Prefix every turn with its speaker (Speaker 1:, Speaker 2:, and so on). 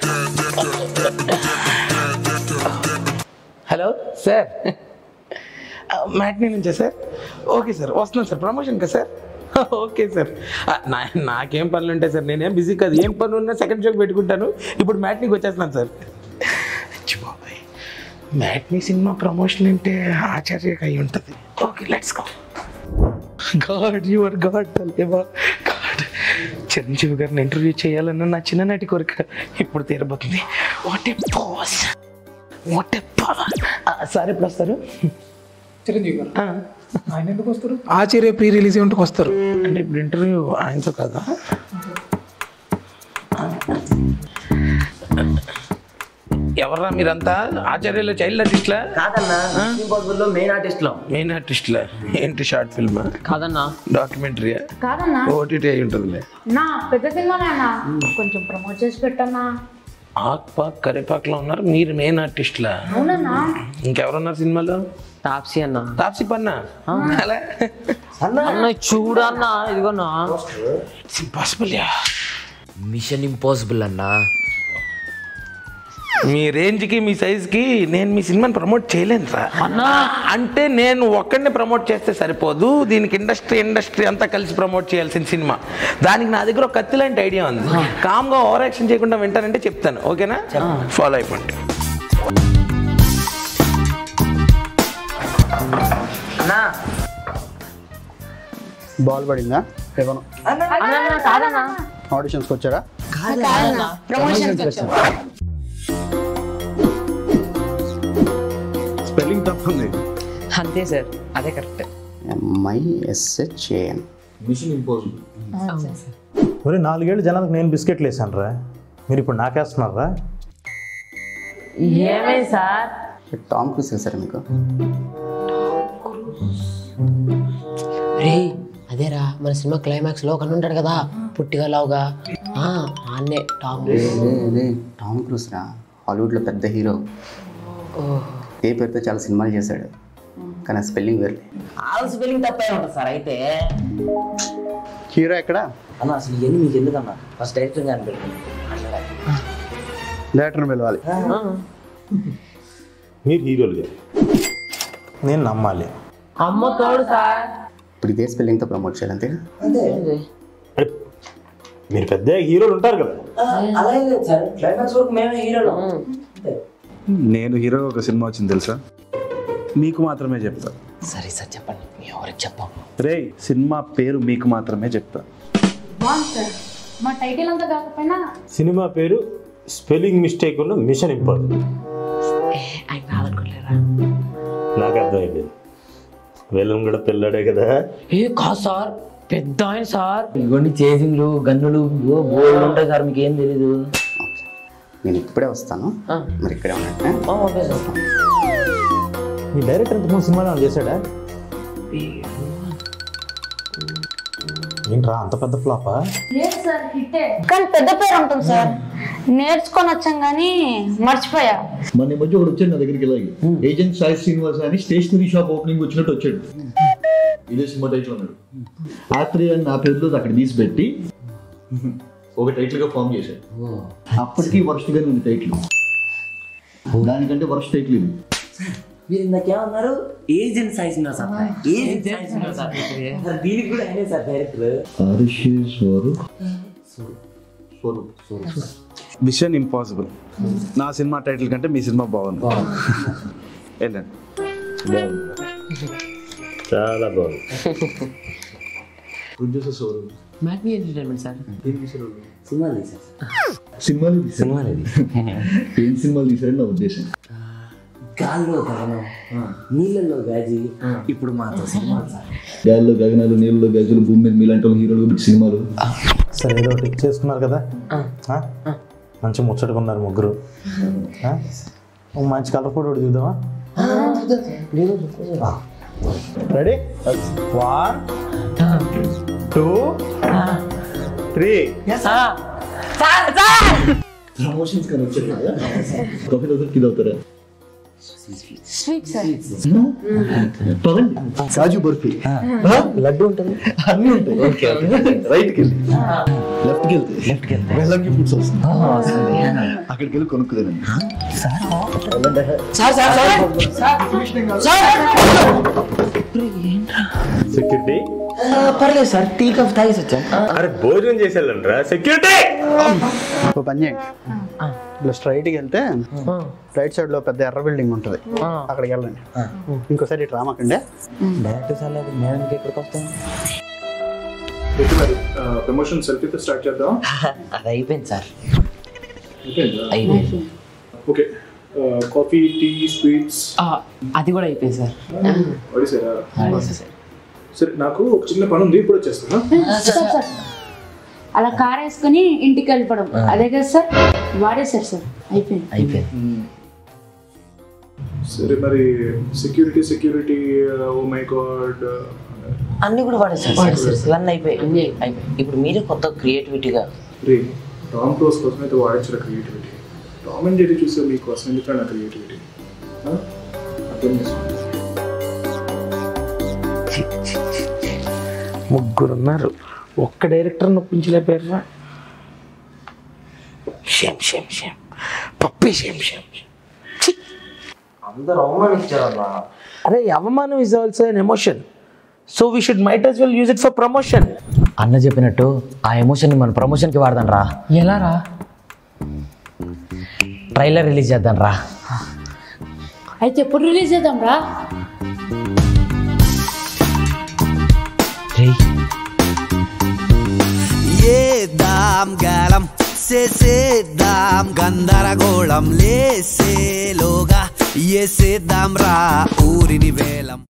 Speaker 1: Hello sir matinee నుంచా sir okay sir వస్తున్నాను sir promotion కదా సార్ ఓకే సార్ ఆ, నా నాకేం పనులు ఉంటాయి సార్ నేనేం బిజీ కాదు ఏం పనులు ఉన్నా సెకండ్ షోకి పెట్టుకుంటాను ఇప్పుడు మ్యాట్నీకి వచ్చేస్తున్నాను సార్ అచ్చి బాబాయ్ మ్యాట్నీ సినిమా ప్రమోషన్ అంటే ఆచార్యకి అయి ఉంటుంది okay let's go god your god తలేవా గాడ్ చిరంజీవి గారిని ఇంటర్వ్యూ చేయాలన్న నా చిన్ననాటి కోరిక ఇప్పుడు తీరబోతుంది what a pass what a power sir ఎప్పుడు వస్తారు
Speaker 2: చిరంజీవి గారు
Speaker 1: ఆ,
Speaker 2: ఆయన ఎందుకు వస్తారు ఆచార్య ప్రీ రిలీజ్ ఈవెంట్కి వస్తారు
Speaker 1: అంటే ఇప్పుడు ఇంటర్వ్యూ ఆయనతో కదా ఎవర్రా మీరంతా ఆచార్యలో చైల్డ్ ఆర్టిస్ట్లా
Speaker 3: కాదన్నా ఇంపాసిబుల్ లో మెయిన్ ఆర్టిస్ట్ లో
Speaker 1: మెయిన్ ఆర్టిస్ట్లా ఏంటి షార్ట్ ఫిల్మ్
Speaker 3: కాదన్నా
Speaker 1: డాక్యుమెంటరీయా
Speaker 4: కాదన్నా
Speaker 1: ఓటీటీ అయి ఉంటుందిలే
Speaker 4: నా పెద్ద సినిమానేనా కొంచెం ప్రమోట్ చేసి పెట్టన్నా
Speaker 1: ఆక్ పాక్ కరిపాక్లో ఉన్నారు మీరు మెయిన్ ఆర్టిస్ట్లా
Speaker 4: అవునన్నా
Speaker 1: ఇంకెవరున్నారు సినిమాలో
Speaker 3: టాప్సీ అన్న
Speaker 1: తాప్సి పన్నా అలా
Speaker 3: అన్న చూడన్నా ఇదిగోన్నా
Speaker 1: it's impossible ya
Speaker 3: mission impossible అన్నా
Speaker 1: మీ రేంజ్కి మీ సైజ్కి నేను మీ సినిమాని ప్రమోట్ చేయలేను సార్ అంటే నేను ఒక్కడిని ప్రమోట్ చేస్తే సరిపోదు దీనికి ఇండస్ట్రీ ఇండస్ట్రీ అంతా కలిసి ప్రమోట్ చేయాల్సిన సినిమా దానికి నా దగ్గర ఒక కత్తి లాంటి ఐడియా ఉంది కామ్గా ఓవర్ యాక్షన్ చేయకుండా వింటానంటే చెప్తాను ఓకేనా ఫాలో అయిపోండి
Speaker 3: అన్నా
Speaker 5: బాల్ పడిందా ఏమన్నా
Speaker 4: అన్నా కాదన్నా
Speaker 5: ఆడిషన్స్కి వచ్చారా
Speaker 6: స్పెల్లింగ్ తప్పుంది
Speaker 3: అంతే సార్ అదే కరెక్ట్
Speaker 5: ఎంఐఎస్హెచ్ఏఎన్
Speaker 7: ఒరే నాలుగేళ్ళు జనాలకు నేను బిస్కెట్లు వేసాను రా మీరు ఇప్పుడు నాకేస్తున్నారా
Speaker 3: ఏమైంది సార్
Speaker 5: టామ్ క్రూస్ సార్ మీకు
Speaker 8: రే అదేరా మన సినిమా క్లైమాక్స్ లో కన్ను ఉంటాడు కదా పుట్టిగా లావుగా ఆ, ఆన్నే టామ్
Speaker 5: అదే టామ్ క్రూస్ రా హాలీవుడ్లో పెద్ద హీరో ఏ పేరుతో చాలా సినిమాలు చేశాడు కానీ స్పెల్లింగ్ వేరే
Speaker 3: ఆల్ స్పెల్లింగ్ తప్పే ఉంటుంది సార్ అయితే
Speaker 5: హీరో ఎక్కడ
Speaker 3: అన్న అసలు ఇవన్నీ మీకు ఎందుకన్నా ఫస్ట్ డైరెక్టర్ గారిని పెట్టుకుని
Speaker 5: డైరెక్టర్ని పిలవాలి
Speaker 7: మీరు హీరోలుగా నేను నమ్మాలి
Speaker 3: అమ్మ తోడు సార్
Speaker 5: ఇప్పుడు ఇదే స్పెల్లింగ్తో ప్రమోట్ చేయాలి అంతే
Speaker 7: అరే, మీరు పెద్ద హీరోలు ఉంటారు కదా
Speaker 3: అలాగే లేదు సార్ క్లైమాక్స్ వరకు మేమే హీరోలు
Speaker 6: నేను హీరో ఒక సినిమా వచ్చింది తెలుసా మీకు మాత్రమే చెప్తా
Speaker 8: సరే సార్ చెప్పండి మీ ఎవరికి చెప్పాం
Speaker 6: రే సినిమా పేరు మీకు మాత్రమే చెప్తా
Speaker 4: బాగుంది సార్ మా టైటిల్ అంతా కాకపోయినా
Speaker 7: సినిమా పేరు స్పెల్లింగ్ మిస్టేక్ ఉన్న మిషన్ ఇంపాసిబుల్
Speaker 8: ఆయన రాదనుకోలేరా
Speaker 7: నాకు అర్థమైపోయింది వెళ్ళం కూడా పిల్లడే కదా
Speaker 3: ఏ కాదు సార్ పెద్ద ఆయన సార్ ఇవన్నీ చేసింగ్లు గన్నులు బోర్డు ఉంటాయి సార్ మీకు ఏం తెలీదు
Speaker 5: నేను ఇప్పుడే వస్తాను మరి ఇక్కడే ఉన్నట్టే
Speaker 3: ఓకే సార్
Speaker 7: మీ డైరెక్టర్ ఇంతకుముందు సినిమాలో ఏమైనా చేశాడా ఏంట్రా అంత పెద్ద ఫ్లాపా
Speaker 4: లేదు సార్ హిట్టే కానీ పెద్ద పేరు ఉంటుంది సార్ నేర్చుకొని వచ్చాం కానీ మర్చిపోయా
Speaker 9: మన ఈ మధ్య ఒకడు వచ్చాడు నా దగ్గరికి ఇలాగే ఏజెంట్ సాయి శ్రీనివాస్ అని స్టేషనరీ షాప్ ఓపెనింగ్ వచ్చినట్టు వచ్చాడు ఇదే సినిమా టైటిల్ అన్నాడు ఆత్రి అని నా పేరులో అక్కడ తీసి పెట్టి ఒక టైటిల్ గా ఫామ్ చేశాడు అప్పటికి వరస్ట్ గానే ఉంది టైటిల్ దానికంటే వరస్ట్ టైటిల్ ఇది
Speaker 3: మీరు ఇందాకేమన్నారు ఏజెంట్ సైజ్ ఉన్నారు సార్ ఏజెంట్ సైజ్ ఉన్నారు సార్ సార్ దీనికి కూడా అయినా సార్ డైరెక్టర్
Speaker 9: హరిషేశ్వరు స్వరూప్
Speaker 6: మిషన్ ఇంపాసిబుల్ నా సినిమా టైటిల్ కంటే మీ సినిమా బాగుంది వెళ్ళండి
Speaker 7: చాలా బాగుంది
Speaker 9: producer Swaroop
Speaker 8: matinee entertainment sir
Speaker 3: సినిమా తీసారు
Speaker 9: సినిమాలు తీశారు
Speaker 3: సినిమా లేదు
Speaker 9: ఏం సినిమాలు తీశారని నా ఉద్దేశం
Speaker 3: గాల్లో గగనం నీళ్ళల్లో గాజి ఇప్పుడు మాతో సినిమా సార్
Speaker 9: గాలిలో గగనాలు నీళ్ళలో గజులు భూమి మీద మీలాంటి వాళ్ళు హీరోలు బిగ్ సినిమాలు
Speaker 7: సరే ఏదో ఒకటి చేసుకున్నారు కదా ఆ? మంచి ముచ్చటకున్నారు ముగ్గురు ఆ? ఒక మంచి కలర్ ఫోటో ఒకటి చూద్దామా ready one two three
Speaker 9: promotions కానీ వచ్చారు కదా ప్రొఫైల్ అవుతారు కింద అవుతారా
Speaker 4: స్వీట్ సార్
Speaker 9: పదండి కాజు బర్ఫీ
Speaker 3: లడ్డు ఉంటుంది
Speaker 9: అన్నీ ఉంటాయి రైట్కి వెళ్ళి లెఫ్ట్కి వెళ్తే లెఫ్ట్కి వెళ్తే వెళ్ళంగి ఫుడ్స్ వస్తుంది అక్కడికి వెళ్ళి కొనుక్కుదానండి
Speaker 8: సార్ సార్ సార్
Speaker 10: సెక్యూరిటీ
Speaker 3: పర్లేదు సార్ టీ కాఫీ తాగేసి వచ్చాం
Speaker 10: అరే భోజనం చేసేళ్ళండ్రా సెక్యూరిటీ
Speaker 11: ఓ పని చేయండి ఇట్లా స్ట్రైట్కి వెళ్తే రైట్ సైడ్ లో పెద్ద ఎర్ర బిల్డింగ్ ఉంటుంది అక్కడికి వెళ్ళండి ఇంకోసారి ఇటు రామాకండి
Speaker 3: డైరెక్ట్ సార్ లేదు మేడం ఎక్కడికి వస్తాం
Speaker 12: ప్రమోషన్ సెల్ఫీతో స్టార్ట్ చేద్దాం
Speaker 3: అది అయిపోయింది సార్
Speaker 12: అయిపోయిందా
Speaker 3: అయిపోయింది
Speaker 12: ఓకే కాఫీ టీ స్వీట్స్
Speaker 8: అది కూడా అయిపోయింది సార్
Speaker 12: వడిసారా
Speaker 8: సార్
Speaker 12: సరే నాకు ఒక చిన్న పని ఉంది ఇప్పుడు వచ్చేస్తాను
Speaker 4: సార్ సార్ అలా కార్ వేసుకుని ఇంటికి వెళ్ళిపోవడం అదే కదా సార్ వాడేశారు సార్ అయిపోయింది
Speaker 3: అయిపోయింది
Speaker 12: సరే మరి security security oh my god
Speaker 3: అన్ని కూడా వాడేసారు సార్ ఇవన్నీ అయిపోయాయి అయిపోయాయి ఇప్పుడు మీరే కొత్త క్రియేటివిటీగా
Speaker 12: రే టామ్ క్రూస్ కోసం అయితే వాడించిన క్రియేటివిటీ టామ్ అండ్ జెరీ చూసే మీకోసం ఎందుకు నా క్రియేటివిటీ అర్థం చేసుకోండి
Speaker 1: ముగ్గురు ఉన్నారు ఒక్క డైరెక్టర్ నొప్పించలేపారా shame shame shame puppy shame shame
Speaker 3: అందరూ అవమానించారన్నా
Speaker 1: అరే అవమానం is also an emotion so we should might as well use it for promotion
Speaker 3: అన్న చెప్పినట్టు ఆ ఎమోషన్ మన ప్రమోషన్ కి వాడదాం రా
Speaker 8: ఎలా రా
Speaker 3: ట్రైలర్ రిలీజ్ చేద్దాం రా
Speaker 4: అయితే ఎప్పుడు రిలీజ్ చేద్దాం రా
Speaker 13: ఏద్దాం గాలం చేసేద్దాం గందరగోళం లేసేలోగా ఏసేద్దాం రా ఊరిని వేలం